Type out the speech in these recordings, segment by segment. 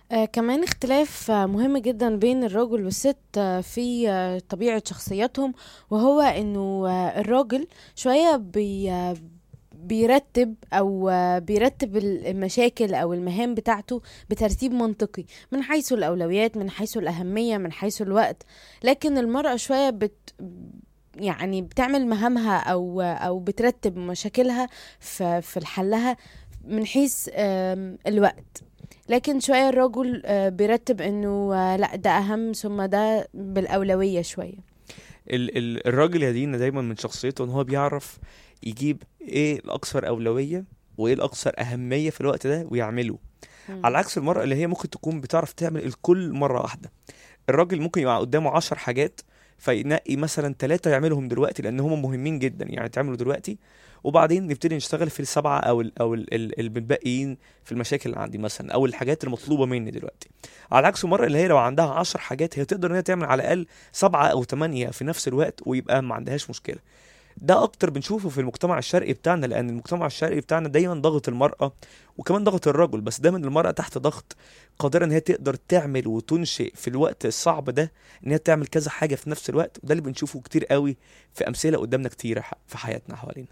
آه كمان اختلاف آه مهم جدا بين الرجل والست آه في آه طبيعة شخصياتهم وهو انه آه الراجل شوية بي آه بيرتب او آه بيرتب المشاكل او المهام بتاعته بترتيب منطقي من حيث الاولويات من حيث الاهمية من حيث الوقت لكن المرأة شوية بت يعني بتعمل مهامها او او بترتب مشاكلها في في حلها من حيث آم، الوقت لكن شوية الرجل آه، بيرتب انه آه، لا ده اهم ثم ده بالاولوية شوية ال ال الراجل يا دينا دايما من شخصيته ان هو بيعرف يجيب ايه الاكثر اولويه وايه الاكثر اهميه في الوقت ده ويعمله مم. على عكس المرأة اللي هي ممكن تكون بتعرف تعمل الكل مرة واحدة الراجل ممكن يبقى قدامه عشر حاجات فينقي مثلا ثلاثة يعملهم دلوقتي لأن هم مهمين جدا يعني تعملوا دلوقتي وبعدين نبتدي نشتغل في السبعة أو ال أو ال- ال- المتبقيين في المشاكل اللي عندي مثلا أو الحاجات المطلوبة مني دلوقتي على عكس المرأة اللي هي لو عندها عشر حاجات هي تقدر إن هي تعمل على الأقل سبعة أو ثمانية في نفس الوقت ويبقى ما عندهاش مشكلة ده اكتر بنشوفه في المجتمع الشرقي بتاعنا لان المجتمع الشرقي بتاعنا دايما ضغط المرأة وكمان ضغط الرجل بس دايما المرأة تحت ضغط قادرة ان هي تقدر تعمل وتنشئ في الوقت الصعب ده ان هي تعمل كذا حاجة في نفس الوقت وده اللي بنشوفه كتير قوي في امثلة قدامنا كتيرة ح- في حياتنا حوالينا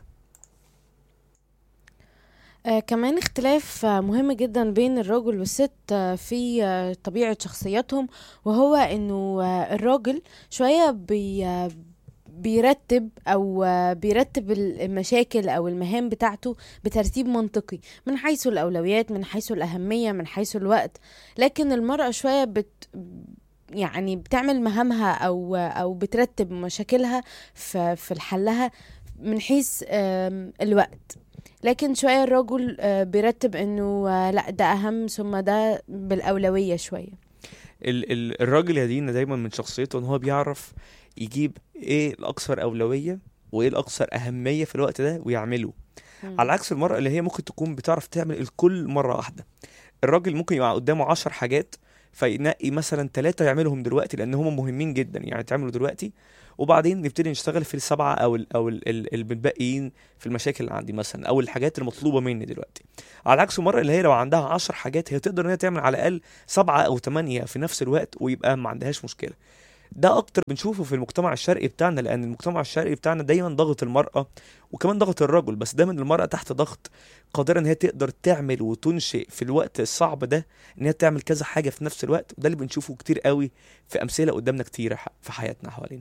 آه كمان اختلاف آه مهم جدا بين الرجل والست آه في آه طبيعة شخصياتهم وهو انه آه الراجل شوية بي آه بيرتب او آه بيرتب المشاكل او المهام بتاعته بترتيب منطقي من حيث الاولويات من حيث الاهمية من حيث الوقت لكن المرأة شوية بت يعني بتعمل مهامها او او بترتب مشاكلها في في حلها من حيث آم، الوقت لكن شوية الرجل آه، بيرتب انه آه، لا ده اهم ثم ده بالاولوية شوية ال ال الراجل يا دينا دايما من شخصيته ان هو بيعرف يجيب ايه الاكثر اولوية وايه الاكثر اهمية في الوقت ده ويعمله مم. على عكس المرأة اللي هي ممكن تكون بتعرف تعمل الكل مرة واحدة الراجل ممكن يبقى قدامه عشر حاجات فينقي مثلا ثلاثة يعملهم دلوقتي لأن هم مهمين جدا يعني تعملوا دلوقتي وبعدين نبتدي نشتغل في السبعة أو ال أو ال ال المتبقيين في المشاكل اللي عندي مثلا أو الحاجات المطلوبة مني دلوقتي على عكس المرأة اللي هي لو عندها عشر حاجات هي تقدر إن هي تعمل على الأقل سبعة أو ثمانية في نفس الوقت ويبقى ما عندهاش مشكلة ده اكتر بنشوفه في المجتمع الشرقي بتاعنا لان المجتمع الشرقي بتاعنا دايما ضغط المرأة وكمان ضغط الرجل بس دايما المرأة تحت ضغط قادرة ان هي تقدر تعمل وتنشئ في الوقت الصعب ده ان هي تعمل كذا حاجة في نفس الوقت وده اللي بنشوفه كتير قوي في امثلة قدامنا كتيرة ح- في حياتنا حوالينا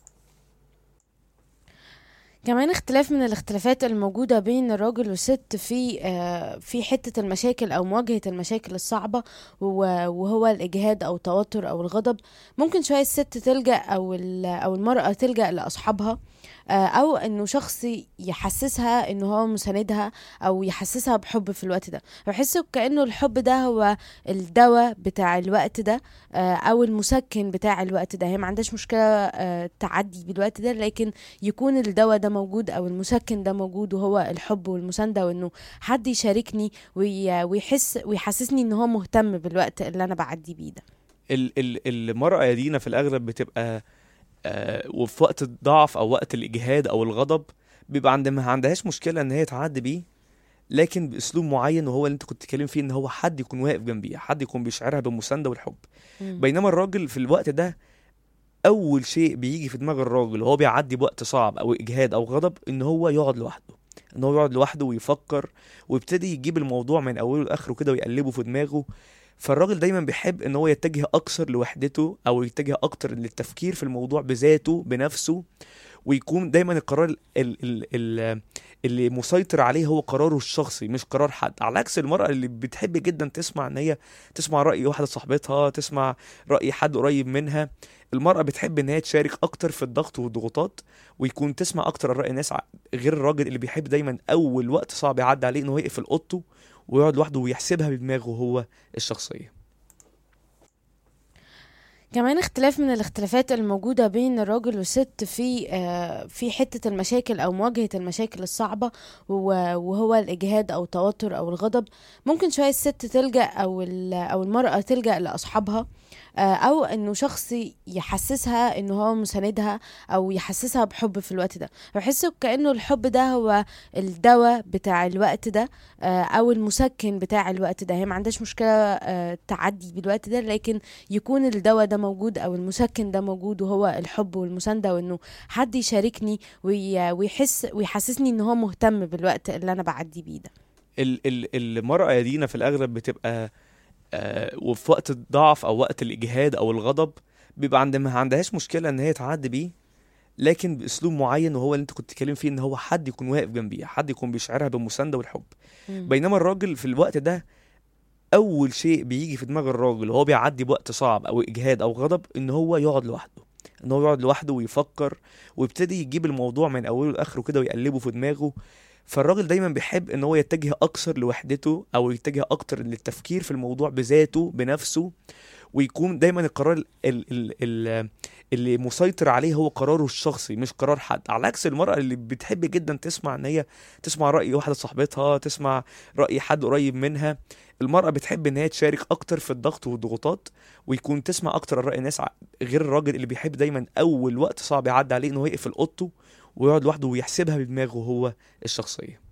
كمان اختلاف من الاختلافات الموجودة بين الراجل والست في آه، في حتة المشاكل أو مواجهة المشاكل الصعبة و- وهو الإجهاد أو التوتر أو الغضب ممكن شوية الست تلجأ أو ال- أو المرأة تلجأ لأصحابها آه، أو إنه شخص يحسسها إنه هو مساندها أو يحسسها بحب في الوقت ده بحس كأنه الحب ده هو الدواء بتاع الوقت ده آه، أو المسكن بتاع الوقت ده هي ما عندهاش مشكلة آه، تعدي بالوقت ده لكن يكون الدواء ده موجود او المسكن ده موجود وهو الحب والمسانده وانه حد يشاركني وي- ويحس ويحسسني ان هو مهتم بالوقت اللي انا بعدي بيه ده ال ال المرأة يا دينا في الأغلب بتبقى آه وفي وقت الضعف أو وقت الإجهاد أو الغضب بيبقى عند ما عندهاش مشكلة إن هي تعدي بيه لكن بأسلوب معين وهو اللي أنت كنت تتكلم فيه إن هو حد يكون واقف جنبيها حد يكون بيشعرها بالمساندة والحب مم. بينما الراجل في الوقت ده أول شيء بيجي في دماغ الراجل وهو بيعدي بوقت صعب أو إجهاد أو غضب إن هو يقعد لوحده إن هو يقعد لوحده ويفكر ويبتدي يجيب الموضوع من أوله لآخره كده ويقلبه في دماغه فالراجل دايما بيحب ان هو يتجه اكثر لوحدته او يتجه اكتر للتفكير في الموضوع بذاته بنفسه ويكون دايما القرار ال ال ال ال اللي مسيطر عليه هو قراره الشخصي مش قرار حد على عكس المرأة اللي بتحب جدا تسمع ان هي تسمع رأي واحدة صاحبتها تسمع رأي حد قريب منها المرأة بتحب ان هي تشارك اكتر في الضغط والضغوطات ويكون تسمع اكتر الرأي الناس ع- غير الراجل اللي بيحب دايما اول وقت صعب يعدي عليه ان هو يقفل اوضته ويقعد لوحده ويحسبها بدماغه هو الشخصية كمان اختلاف من الاختلافات الموجودة بين الراجل والست في آه، في حتة المشاكل أو مواجهة المشاكل الصعبة و- وهو الإجهاد أو التوتر أو الغضب ممكن شوية الست تلجأ أو ال- أو المرأة تلجأ لأصحابها آه، أو إنه شخص يحسسها إنه هو مساندها أو يحسسها بحب في الوقت ده بحس كأنه الحب ده هو الدواء بتاع الوقت ده آه، أو المسكن بتاع الوقت ده هي ما عندهاش مشكلة آه، تعدي بالوقت ده لكن يكون الدواء ده موجود او المسكن ده موجود وهو الحب والمسانده وانه حد يشاركني وي- ويحس ويحسسني ان هو مهتم بالوقت اللي انا بعدي بيه ده ال ال المرأة يا دينا في الأغلب بتبقى آه وفي وقت الضعف أو وقت الإجهاد أو الغضب بيبقى عند ما عندهاش مشكلة إن هي تعدي بيه لكن بأسلوب معين وهو اللي أنت كنت تتكلم فيه إن هو حد يكون واقف جنبيها حد يكون بيشعرها بالمساندة والحب مم. بينما الراجل في الوقت ده أول شيء بيجي في دماغ الراجل وهو بيعدي بوقت صعب أو إجهاد أو غضب إن هو يقعد لوحده إن هو يقعد لوحده ويفكر ويبتدي يجيب الموضوع من أوله لآخره كده ويقلبه في دماغه فالراجل دايما بيحب ان هو يتجه اكثر لوحدته او يتجه اكتر للتفكير في الموضوع بذاته بنفسه ويكون دايما القرار ال ال ال اللي مسيطر عليه هو قراره الشخصي مش قرار حد على عكس المرأة اللي بتحب جدا تسمع ان هي تسمع رأي واحدة صاحبتها تسمع رأي حد قريب منها المرأة بتحب ان هي تشارك اكتر في الضغط والضغوطات ويكون تسمع اكتر رأي الناس ع- غير الراجل اللي بيحب دايما اول وقت صعب يعدي عليه ان هو يقفل اوضته ويقعد لوحده ويحسبها بدماغه هو الشخصية